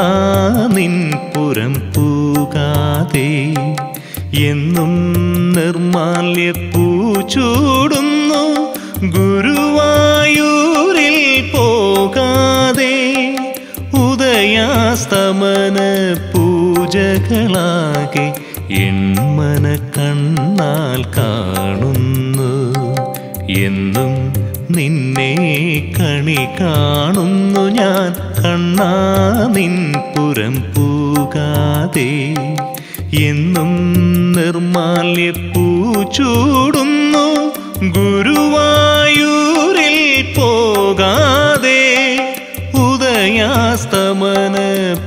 കണ്ണാ നിൻ പുരം പൂകാതെ എന്നും നിർമാല്യപ്പൂ ചൂടുന്നു ഗുരുവായൂരിൽ പോകാതെ ഉദയാസ്തമന പൂജകളാകെ എൺമന കണ്ണാൽ കാണുന്നു എന്നും നിന്നെ കണി കാണുന്നു ഞാൻ കണ്ണാ നിൻ പുരം പൂകാതെ എന്നും നിർമാല്യപ്പൂ ചൂടുന്നു ഗുരുവായൂരിൽ പോകാതെ ഉദയാസ്തമന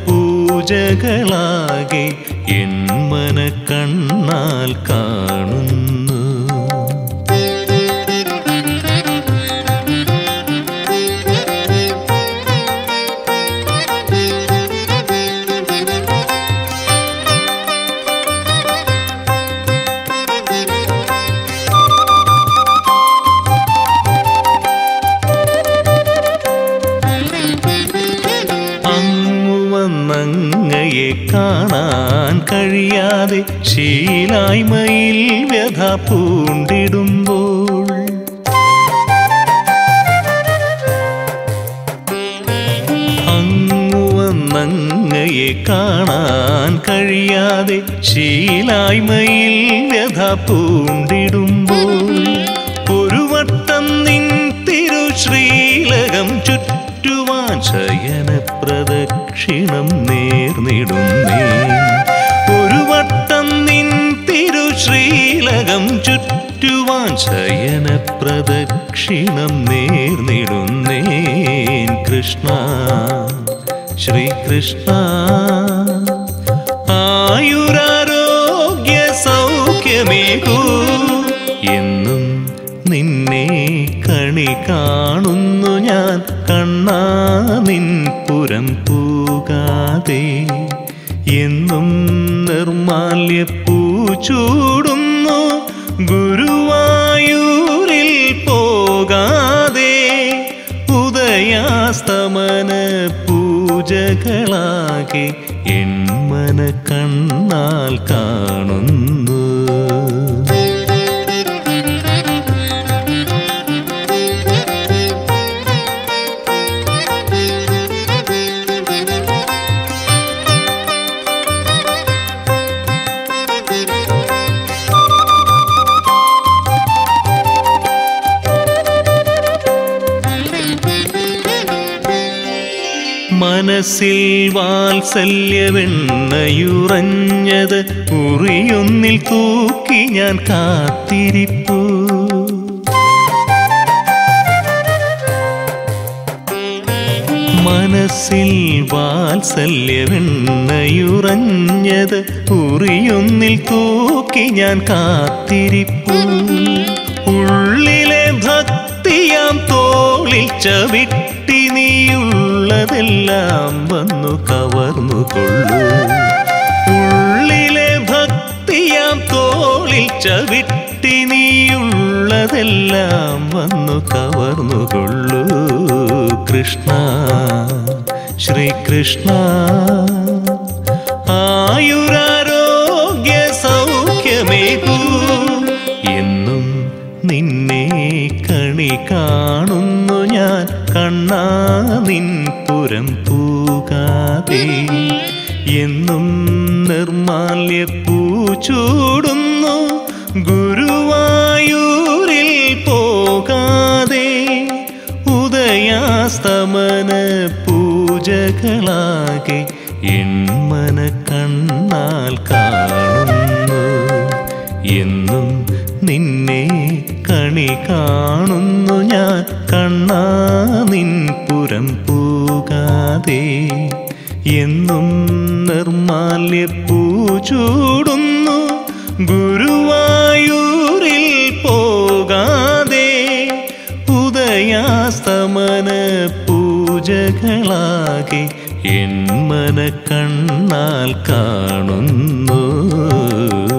പൂജകളാകെ എൺമന കണ്ണാൽ കാണുന്നു അങ്ങു വന്നങ്ങയെ കാണാൻ കഴിയാതെ ശീലായ്മയിൽ വ്യഥ പൂണ്ടിടുമ്പോൾ അങ്ങു വന്നങ്ങയെ കാണാൻ കഴിയാതെ ശീലായ്മയിൽ വ്യഥ പൂണ്ടിടുമ്പോൾ ഒരു വട്ടം നിൻ തിരുശ്രീലകം ചുറ്റുവാൻ ശയന പ്രദക്ഷിണം നേർന്നിടുന്നേ ഒരു വട്ടം നിൻ തിരുശ്രീലകം ചുറ്റുവാൻ ശയന പ്രദക്ഷിണം നേർന്നിടുന്നേൻ കൃഷ്ണ ശ്രീകൃഷ്ണ ആയുരാരോഗ്യ സൗഖ്യമേകൂ എന്നും നിന്നെ കണി കാണുന്നു ഞാൻ കണ്ണാ നിൻ പുരം പൂകാതെ എന്നും നിർമാല്യപ്പൂ ചൂടുന്നു ഗുരുവായൂരിൽ പോകാതെ ഉദയാസ്തമന പൂജകളാകെ എൺമന കണ്ണാൽ കാണുന്നു മനസ്സിൽ വാത്സല്യവെണ്ണയുറഞ്ഞത് ഉറിയൊന്നിൽ തൂക്കി ഞാൻ കാത്തിരിപ്പൂ മനസ്സിൽ വാത്സല്യവെണ്ണയുറഞ്ഞത് ഉറിയൊന്നിൽ തൂക്കി ഞാൻ കാത്തിരിപ്പൂ ഉള്ളിലെ ഭക്തിയാം തോളിൽ ചവിട്ടി നീയുള്ളതെല്ലാം വന്നു കവർന്നു കൊള്ളൂ ഉള്ളിലെ ഭക്തിയാം തോളിൽ ചവിട്ടി നീയുള്ളതെല്ലാം വന്നു കവർന്നു കൊള്ളൂ കൃഷ്ണ ശ്രീകൃഷ്ണ ആയുരാരോഗ്യ സൗഖ്യമേകൂ എന്നും നിന്നെ കണി കാണുന്നു ഞാൻ കണ്ണാ നിൻ പുരം പൂകാതെ എന്നും നിർമാല്യപ്പൂ ചൂടുന്നു ഗുരുവായൂരിൽ പോകാതെ ഉദയാസ്തമന പൂജകളാകെ എൺമന കണ്ണാൽ കാണുന്നു എന്നും നിന്നെ കണി കാണുന്നു ഞാൻ കണ്ണാ നിൻ പുരം പൂകാതെ എന്നും നിർമാല്യപ്പൂ ചൂടുന്നു ഗുരുവായൂരിൽ പോകാതെ ഉദയാസ്തമന പൂജകളാകെ എൺമന കണ്ണാൽ കാണുന്നു